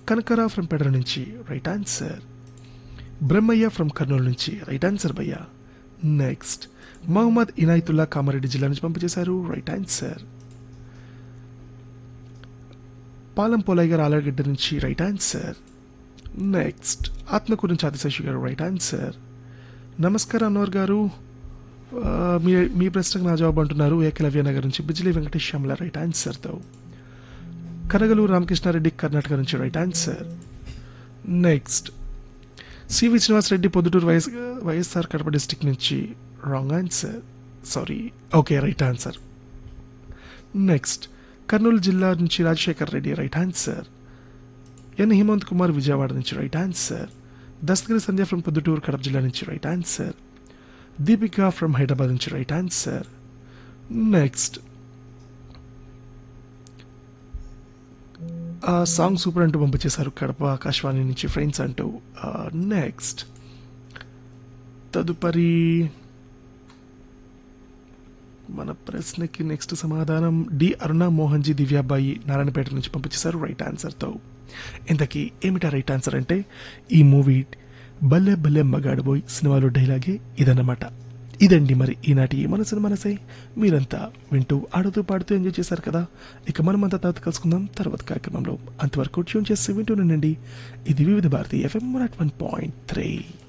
కనకరా from Pedara నుంచి right answer Brahmaiah from Kurnool నుంచి right answer భయ్య నెక్స్ట్ మహమ్మద్ ఇనాయతుల్లా కామారెడ్డి జిల్లా నుంచి పంపించేశారు రైట్ ఆన్సర్ పాలం పోలయ్య గారు ఆలగడ్డ నుంచి రైట్ ఆన్సర్ నెక్స్ట్ ఆత్మకూరు నుంచి ఆదిశేషి గారు రైట్ ఆన్సర్ నమస్కారం అన్వర్ గారు ఆ, మీ మీ ప్రశ్నకు నా జవాబు అంటున్నారు ఏకలవ్య నగర్ నుంచి బిజిలీ వెంకటేష్ శ్యామల రైట్ ఆన్సర్తో కనగలూరు రామకృష్ణారెడ్డి కర్ణాటక నుంచి right answer next CV Srinivasa Reddy Proddatur YS YSR Kadapa district నుంచి wrong answer sorry okay right answer next Kurnool జిల్లా నుంచి Rajasekhar Reddy right answer N Hemanth Kumar Vijayawada నుంచి right answer Dastagiri Sandhya from Proddatur Kadapa జిల్లా నుంచి right answer Deepika from Hyderabad నుంచి రైట్ ఆన్సర్ నెక్స్ట్ ఆ సాంగ్ సూపర్ అంటూ పంపించేశారు కడప ఆకాశవాణి నుంచి ఫ్రెండ్స్ అంటూ నెక్స్ట్ తదుపరి మన ప్రశ్నకి నెక్స్ట్ సమాధానం డి అరుణ మోహన్ జీ దివ్యాబాయి నారాయణపేట నుంచి పంపించేశారు రైట్ ఆన్సర్తో ఇంతకీ ఏమిటా రైట్ ఆన్సర్ అంటే ఈ మూవీ భలే భలే మగాడబోయ్ సినిమాలో డైలాగే ఇదన్నమాట ఇదండి మరి ఈనాటి మనసును మనసే మీరంతా వింటూ ఆడుతూ పాడుతూ ఎంజాయ్ చేశారు కదా ఇక మనమంతా తర్వాత కలుసుకుందాం తర్వాత కార్యక్రమంలో అంతవరకు ట్యూన్ చేసి వింటూనండి ఇది Vividh Bharati FM one point three